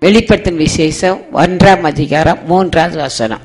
வெளிப்படுத்தும் விசேஷம் ஒன்றாம் அதிகாரம் மூன்றாவது வசனம்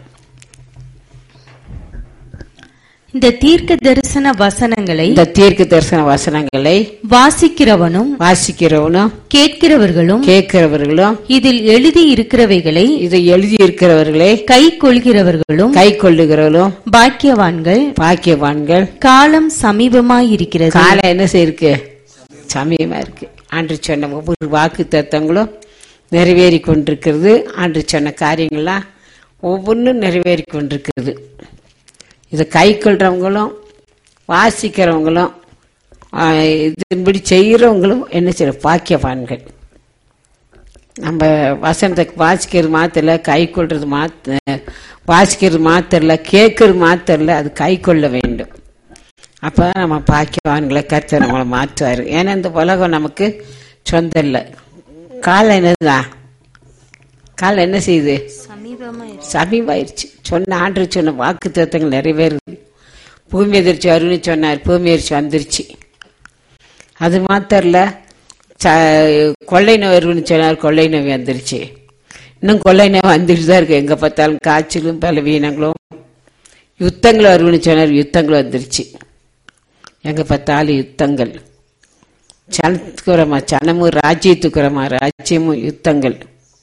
இந்த தீர்க்க தரிசன வசனங்களை இந்த தீர்க்க தரிசன வசனங்களை வாசிக்கிறவனும் வாசிக்கிறவனும் கேட்கிறவர்களும் கேட்கிறவர்களும் இதில் எழுதி இருக்கிறவைகளை இதை எழுதி இருக்கிறவர்களே கை கொள்கிறவர்களும் கை கொள்ளுகிறவர்களும் பாக்கியவான்கள் பாக்கியவான்கள் காலம் சமீபமாயிருக்கிறது காலம் என்ன செய்யிருக்கு சமயமா இருக்கு ஆண்டு சொன்ன ஒவ்வொரு வாக்கு தத்தங்களும் நிறைவேறி கொண்டிருக்கிறது ஆண்டு சொன்ன காரியங்கள்லாம் ஒவ்வொன்றும் நிறைவேறி கொண்டிருக்கிறது இதை கை கொள்றவங்களும் வாசிக்கிறவங்களும் ஆஹ், இதன்படி செய்கிறவங்களும் என்ன செய்யற பாக்கியவான்கள் நம்ம வசனத்தை வாசிக்கிறது மாத்திரல கை கொள்றது மாத்த வாசிக்கிறது மாத்திரல கேட்கறது மாத்திரல அது கை கொள்ள வேண்டும் அப்ப நம்ம பாக்கியவான்களை கர்த்தர் நம்மளை மாற்றுவாரு ஏன்னா இந்த உலகம் நமக்கு சொந்தம் இல்லை காலம் என்னதுதான் காலம் என்ன செய்யுது சமீபமாயிருச்சு சொன்ன ஆண்டு சொன்ன வாக்கு தத்துவங்கள் நிறைவேறுது பூமி எதிர்ச்சி வரும்னு சொன்னார் பூமி எதிர்ச்சி வந்துருச்சு அது மாத்திரல ச கொள்ளை நோய் வரும்னு சொன்னார் கொள்ளை நோய் வந்துருச்சு இன்னும் கொள்ளை நோய் வந்துட்டு தான் இருக்கு எங்க பார்த்தாலும் காய்ச்சலும் பலவீனங்களும் யுத்தங்கள் வரும்னு சொன்னார் யுத்தங்கள் வந்துருச்சு எங்க பார்த்தாலும் யுத்தங்கள் சனத்துக்குறமா சனமும் ராஜ்யத்துக்குறமா ராஜ்யமும் யுத்தங்கள்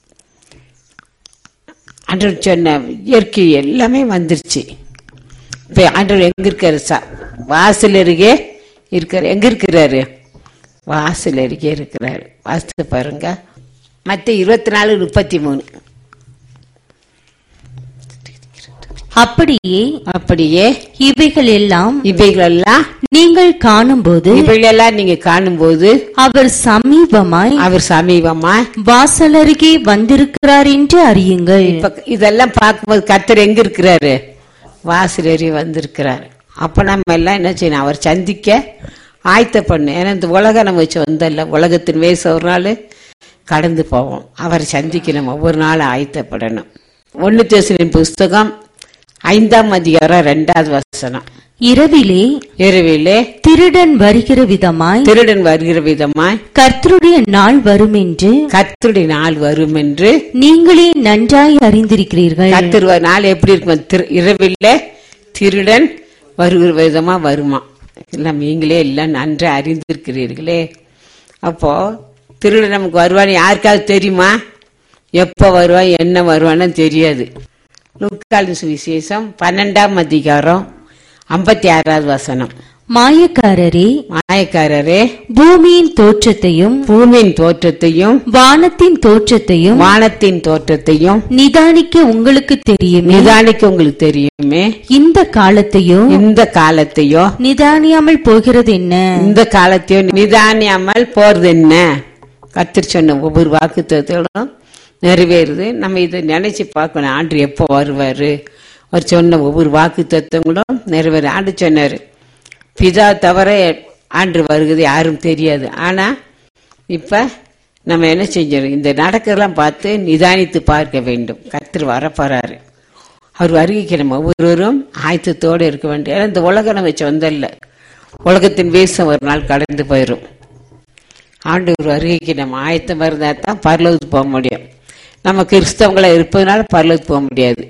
ஆண்டவர் சொன்ன இயற்கை எல்லாமே வந்துருச்சு இப்ப ஆண்டவர் எங்க இருக்காரு சா- வாசல் அருகே இருக்காரு எங்க இருக்கிறாரு வாசல் அருகே இருக்கிறாரு வாசித்து பாருங்க மத்த இருபத்தி நாலு முப்பத்தி மூணு அப்படியே அப்படியே இவைகள் எல்லாம் இவைகளெல்லாம் நீங்கள் காணும்போது இவைகளெல்லாம் நீங்க காணும்போது அவர் சமீபமாய் அவர் சமீபமா வாசலருகே வந்திருக்கிறார் என்று அறியுங்கள் இப்ப இதெல்லாம் பார்க்கும்போது கர்த்தர் எங்க இருக்கிறாரு வாசல் ஏறி வந்திருக்கிறாரு அப்ப நம்ம எல்லாம் என்ன செய்யணும் அவர் சந்திக்க ஆயத்த பண்ணு ஏன்னா இந்த உலகம் நம்ம வச்சு வந்தல்ல உலகத்தின் வயசு ஒரு நாள் கடந்து போவோம் அவரை சந்திக்க நம்ம ஒவ்வொரு நாளும் ஆயத்தப்படணும் ஒன்னு தேசனின் புஸ்தகம் ஐந்தாம் அதிகாரம் ரெண்டாவது வசனம் இரவிலே இரவிலே திருடன் வருகிற விதமாய் திருடன் வருகிற விதமாய் கர்த்தருடைய நாள் வரும் என்று கர்த்தருடைய நாள் வரும் என்று நீங்களே நன்றாய் அறிந்திருக்கிறீர்கள் கர்த்தர் வ- நாள் எப்படி இருக்கும் திரு இரவில்ல திருடன் வருகிற விதமா வருமா எல்லாம் நீங்களே எல்லாம் நன்றா அறிந்திருக்கிறீர்களே அப்போ திருடன் நமக்கு வருவான்னு யாருக்காவது தெரியுமா எப்ப வருவான் என்ன வருவான்னு தெரியாது லுக்காலின் சுவிசேஷம் பன்னெண்டாம் அதிகாரம் ஐம்பத்தி ஆறாவது வசனம் மாயக்காரரே மாயக்காரரே பூமியின் தோற்றத்தையும் பூமியின் தோற்றத்தையும் வானத்தின் தோற்றத்தையும் வானத்தின் தோற்றத்தையும் நிதானிக்க உங்களுக்கு தெரியுமே நிதானிக்க உங்களுக்கு தெரியுமே இந்த காலத்தையோ இந்த காலத்தையோ நிதானியாமல் போகிறது என்ன இந்த காலத்தையும் நிதானியாமல் போறது என்ன கத்திரி சொன்ன ஒவ்வொரு வாக்குத்தத்தோடும் நிறைவேறுது நம்ம இதை நினைச்சு பார்க்கணும் ஆண்டு எப்போ வருவாரு அவர் சொன்ன ஒவ்வொரு வாக்கு தத்துவங்களும் நிறைவேறு ஆண்டு சொன்னாரு பிதா தவிர ஆண்டு வருகிறது யாரும் தெரியாது ஆனா இப்ப நம்ம என்ன செஞ்சோம் இந்த நடக்கிறதெல்லாம் பார்த்து நிதானித்து பார்க்க வேண்டும் கத்திரி வரப்போறாரு அவர் வருகைக்கு நம்ம ஒவ்வொருவரும் ஆயத்தத்தோடு இருக்க வேண்டும் ஏன்னா இந்த உலகம் நம்ம சொந்தல்ல உலகத்தின் வேஷம் ஒரு நாள் கடந்து போயிடும் ஆண்டவர் வருகைக்கு நம்ம ஆயத்தம் இருந்தா தான் பரலோகத்துக்கு போக முடியும் நம்ம கிறிஸ்தவங்களா இருப்பதனால பரலோகத்துக்கு போக முடியாது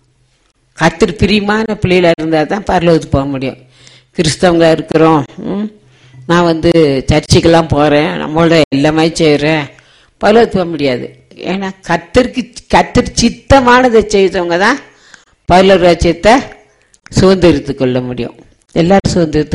கத்திரி பிரியமான பிள்ளைகளா இருந்தா தான் பரலோகத்துக்கு போக முடியும் கிறிஸ்தவங்களா இருக்கிறோம் ம், நான் வந்து சர்ச்சுக்கெல்லாம் போறேன் நம்மளோட எல்லாமே செய்றேன் பரலோகத்துக்கு போக முடியாது ஏன்னா கத்தருக்கு கத்தர் சித்தமானதை செய்தவங்க தான் பரலோக ராஜ்யத்தை சுதந்திரித்துக் கொள்ள முடியும் எல்லாரும் சுதந்திரத்து